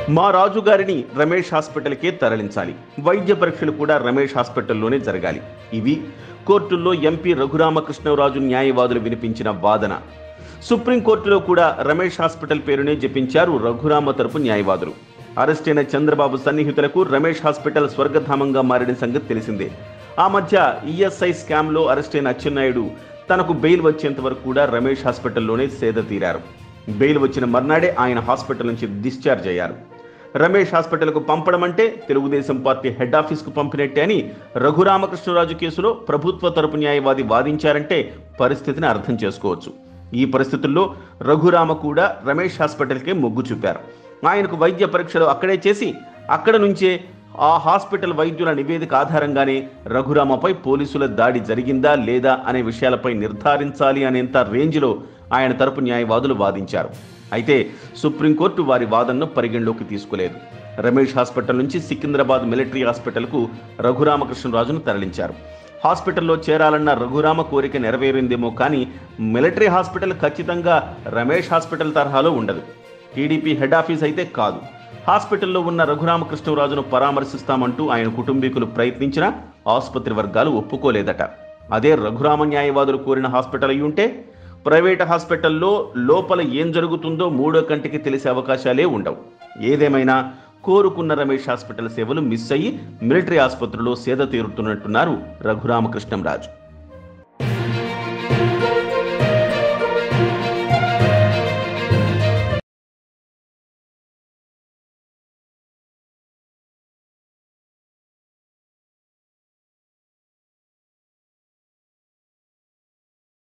మా రాజుగారిని రమేష్ హాస్పిటల్కే తరలించాలి వైద్య పరీక్షలు కూడా రమేష్ హాస్పిటల్లోనే జరగాలి ఇవి కోర్టుల్లో ఎంపీ రఘురామకృష్ణరాజు న్యాయవాదులు వినిపించిన వాదన సుప్రీంకోర్టులో కూడా రమేష్ హాస్పిటల్ పేరునే జపించారు రఘురామ తరపు న్యాయవాదులు అరెస్ట్ అయిన చంద్రబాబు సన్నిహితులకు రమేష్ హాస్పిటల్ స్వర్గధామంగా మారిన సంగతి తెలిసిందే ఆ మధ్య ఈఎస్ఐ స్కామ్లో అరెస్ట్ అయిన అచ్చెన్నాయుడు తనకు బెయిల్ వచ్చేంత వరకు కూడా రమేష్ హాస్పిటల్లోనే సేద తీరారు బెయిల్ వచ్చిన మర్నాడే ఆయన హాస్పిటల్ నుంచి డిశ్చార్జ్ అయ్యారు రమేష్ హాస్పిటల్కు పంపడం అంటే తెలుగుదేశం పార్టీ హెడ్ ఆఫీస్కు పంపినట్టే అని రఘురామకృష్ణరాజు కేసులో ప్రభుత్వ తరపు న్యాయవాది వాదించారంటే పరిస్థితిని అర్థం చేసుకోవచ్చు ఈ పరిస్థితుల్లో రఘురామ కూడా రమేష్ హాస్పిటల్కే మొగ్గు చూపారు ఆయనకు వైద్య పరీక్షలు అక్కడే చేసి అక్కడ నుంచే ఆ హాస్పిటల్ వైద్యుల నివేదిక ఆధారంగానే రఘురామపై పోలీసుల దాడి జరిగిందా లేదా అనే విషయాలపై నిర్ధారించాలి అనేంత రేంజ్లో ఆయన తరపు న్యాయవాదులు వాదించారు అయితే సుప్రీంకోర్టు వారి వాదనను పరిగణలోకి తీసుకోలేదు రమేష్ హాస్పిటల్ నుంచి సికింద్రాబాద్ మిలిటరీ హాస్పిటల్కు రఘురామకృష్ణరాజును తరలించారు హాస్పిటల్లో చేరాలన్న రఘురామ కోరిక నెరవేరిందేమో కానీ మిలిటరీ హాస్పిటల్ ఖచ్చితంగా రమేష్ హాస్పిటల్ తరహాలో ఉండదు టీడీపీ హెడ్ ఆఫీస్ అయితే కాదు హాస్పిటల్లో ఉన్న రఘురామకృష్ణరాజును పరామర్శిస్తామంటూ ఆయన కుటుంబీకులు ప్రయత్నించినా ఆసుపత్రి వర్గాలు ఒప్పుకోలేదట అదే రఘురామ న్యాయవాదులు కోరిన హాస్పిటల్ అయి ఉంటే ప్రైవేట్ హాస్పిటల్లో లోపల ఏం జరుగుతుందో మూడో కంటికి తెలిసే అవకాశాలే ఉండవు ఏదేమైనా కోరుకున్న రమేష్ హాస్పిటల్ సేవలు మిస్ అయ్యి మిలిటరీ ఆసుపత్రిలో సేద తీరుతున్నట్టున్నారు రఘురామకృష్ణంరాజు